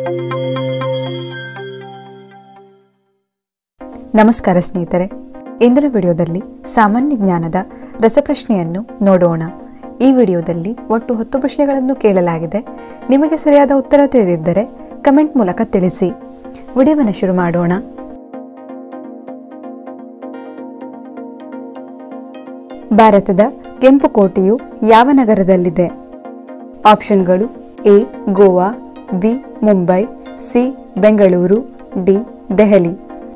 ನಮಸ್ಕಾರ ಸ್ನೇಹಿತರೆ ಇಂದಿನ ವಿಡಿಯೋದಲ್ಲಿ ಸಾಮಾನ್ಯ ಜ್ಞಾನದ ರಸಪ್ರಶ್ನೆಯನ್ನು ನೋಡೋಣ ಈ ವಿಡಿಯೋದಲ್ಲಿ ಒಟ್ಟು ಹತ್ತು ಪ್ರಶ್ನೆಗಳನ್ನು ಕೇಳಲಾಗಿದೆ ನಿಮಗೆ ಸರಿಯಾದ ಉತ್ತರ ತಿಳಿದಿದ್ದರೆ ಕಮೆಂಟ್ ಮೂಲಕ ತಿಳಿಸಿ ವಿಡಿಯೋವನ್ನು ಶುರು ಮಾಡೋಣ ಭಾರತದ ಕೆಂಪು ಕೋಟೆಯು ಯಾವ ನಗರದಲ್ಲಿದೆ ಆಪ್ಷನ್ಗಳು A Goa B Mumbai C Bengaluru D Delhi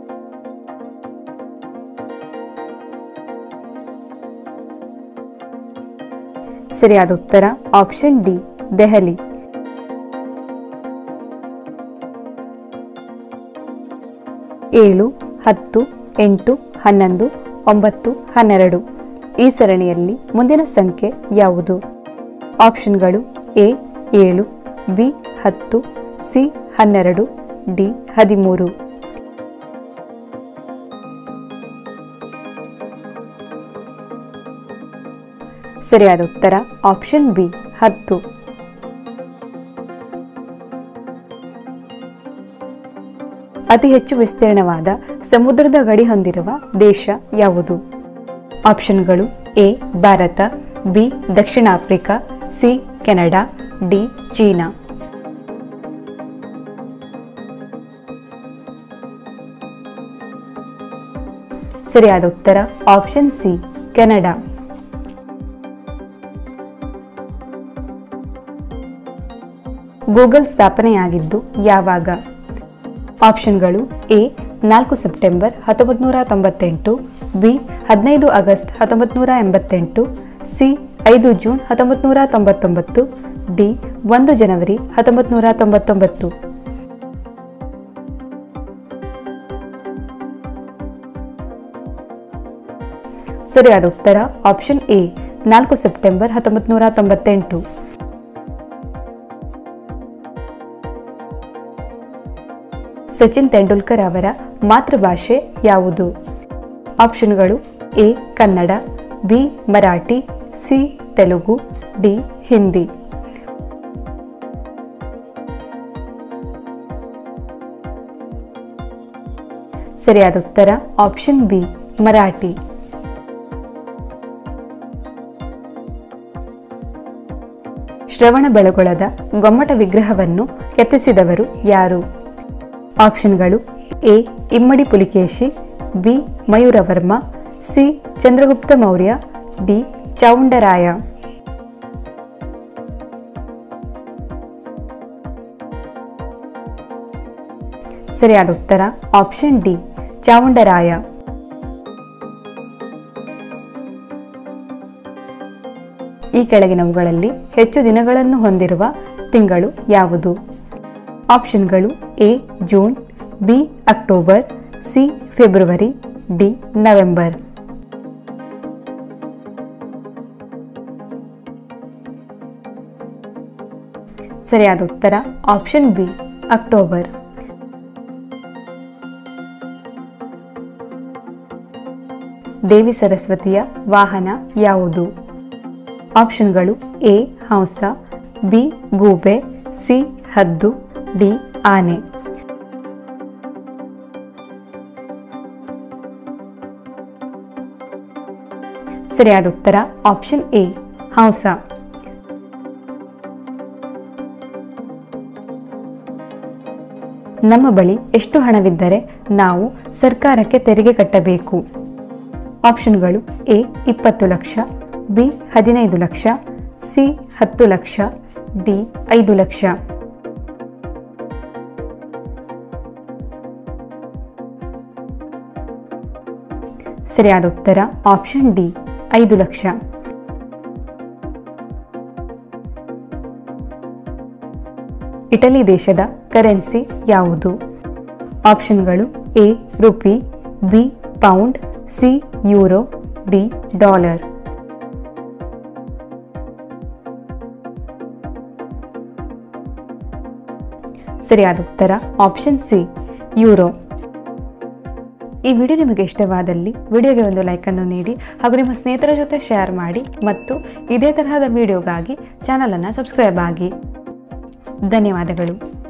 ಸರಿಯಾದ ಉತ್ತರ ಆಪ್ಷನ್ ಡಿ ದೆಹಲಿ ಏಳು ಹತ್ತು ಎಂಟು ಹನ್ನೊಂದು ಒಂಬತ್ತು ಹನ್ನೆರಡು ಈ ಸರಣಿಯಲ್ಲಿ ಮುಂದಿನ ಸಂಖ್ಯೆ ಯಾವುದು ಆಪ್ಷನ್ಗಳು ಎ ಏಳು ಬಿ ಹತ್ತು ಸಿ ಹನ್ನೆರಡು ಡಿ ಹದಿಮೂರು ಸರಿಯಾದ ಉತ್ತರ ಆಪ್ಷನ್ ಬಿ ಹತ್ತು ಅತಿ ಹೆಚ್ಚು ವಿಸ್ತೀರ್ಣವಾದ ಸಮುದ್ರದ ಗಡಿ ಹೊಂದಿರುವ ದೇಶ ಯಾವುದು ಆಪ್ಷನ್ಗಳು ಎ ಭಾರತ ಬಿ ದಕ್ಷಿಣ Africa C Canada D China ಸರಿಯಾದ ಉತ್ತರ ಆಪ್ಷನ್ ಸಿ ಕೆನಡಾ ಗೂಗಲ್ ಸ್ಥಾಪನೆಯಾಗಿದ್ದು ಯಾವಾಗ ಆಪ್ಷನ್ಗಳು ಎ ನಾಲ್ಕು ಸೆಪ್ಟೆಂಬರ್ ಹತ್ತೊಂಬತ್ತು ನೂರ ತೊಂಬತ್ತೆಂಟು ಬಿ ಹದಿನೈದು ಆಗಸ್ಟ್ ಹತ್ತೊಂಬತ್ತು ನೂರ ಎಂಬತ್ತೆಂಟು ಸಿ ಐದು ಜೂನ್ ಹತ್ತೊಂಬತ್ತು ನೂರ ತೊಂಬತ್ತೊಂಬತ್ತು ಡಿ ಒಂದು ಜನವರಿ ಹತ್ತೊಂಬತ್ತು ನೂರ ತೊಂಬತ್ತೊಂಬತ್ತು ಸರಿಯಾದ ಉತ್ತರ ಆಪ್ಷನ್ ಎ ನಾಲ್ಕು ಸೆಪ್ಟೆಂಬರ್ ಹತ್ತೊಂಬತ್ತು ನೂರ ತೊಂಬತ್ತೆಂಟು ಸಚಿನ್ ತೆಂಡೂಲ್ಕರ್ ಅವರ ಮಾತೃಭಾಷೆ ಯಾವುದು ಆಪ್ಷನ್ಗಳು A Kannada B Marathi C Telugu D Hindi ಸರಿಯಾದ ಉತ್ತರ ಆಪ್ಷನ್ ಬಿ ಮರಾಠಿ ಶ್ರವಣ ಬೆಳಗೊಳದ ಗೊಮ್ಮಟ ವಿಗ್ರಹವನ್ನು ಕೆತ್ತಿಸಿದವರು ಯಾರು ಆಪ್ಷನ್ಗಳು A Immadi Pulakeshi B Mayuravarma C Chandragupta Maurya D Chavundaraya ಸರಿಯಾದ ಉತ್ತರ ಆಪ್ಷನ್ ಡಿ ಚಾವುಂಡರಾಯ ಈ ಕೆಳಗಿನವುಗಳಲ್ಲಿ ಹೆಚ್ಚು ದಿನಗಳನ್ನು ಹೊಂದಿರುವ ತಿಂಗಳು ಯಾವುದು ಆಪ್ಷನ್ಗಳು A June B October C February D November ಸರಿಯಾದ ಉತ್ತರ ಆಪ್ಷನ್ ಬಿ ಅಕ್ಟೋಬರ್ ದೇವಿ ಸರಸ್ವತಿಯ ವಾಹನ ಯಾವುದು ಆಪ್ಷನ್ಗಳು ಎ ಹಂಸ ಬಿ ಗೂಬೆ ಸಿ ಹದ್ದು ಡಿ ಆನೆ ಸರಿಯಾದ ಉತ್ತರ ಆಪ್ಷನ್ ಎ ಹಂಸ ನಮ್ಮ ಬಳಿ ಎಷ್ಟು ಹಣವಿದ್ದರೆ ನಾವು ಸರ್ಕಾರಕ್ಕೆ ತೆರಿಗೆ ಕಟ್ಟಬೇಕು ಆಪ್ಷನ್ಗಳು ಎ ಇಪ್ಪತ್ತು ಲಕ್ಷ ಬಿ ಹದಿನೈದು ಲಕ್ಷ ಸಿ ಹತ್ತು ಲಕ್ಷ ಡಿ ಐದು ಲಕ್ಷ ಸರಿಯಾದ ಉತ್ತರ ಆಪ್ಷನ್ ಡಿ ಐದು ಲಕ್ಷ ಇಟಲಿ ದೇಶದ ಕರೆನ್ಸಿ ಯಾವುದು ಆಪ್ಷನ್ಗಳು A rupee B pound C euro D dollar ಸರಿಯಾದ ಉತ್ತರ ಆಪ್ಷನ್ ಸಿ ಯೂರೋ ಈ ವಿಡಿಯೋ ನಿಮಗೆ ಇಷ್ಟವಾದಲ್ಲಿ ವಿಡಿಯೋಗೆ ಒಂದು ಲೈಕನ್ನು ನೀಡಿ ಹಾಗೂ ನಿಮ್ಮ ಸ್ನೇಹಿತರ ಜೊತೆ ಶೇರ್ ಮಾಡಿ ಮತ್ತು ಇದೇ ತರಹದ ವಿಡಿಯೋಗಾಗಿ ಚಾನಲನ್ನು ಸಬ್ಸ್ಕ್ರೈಬ್ ಆಗಿ ಧನ್ಯವಾದಗಳು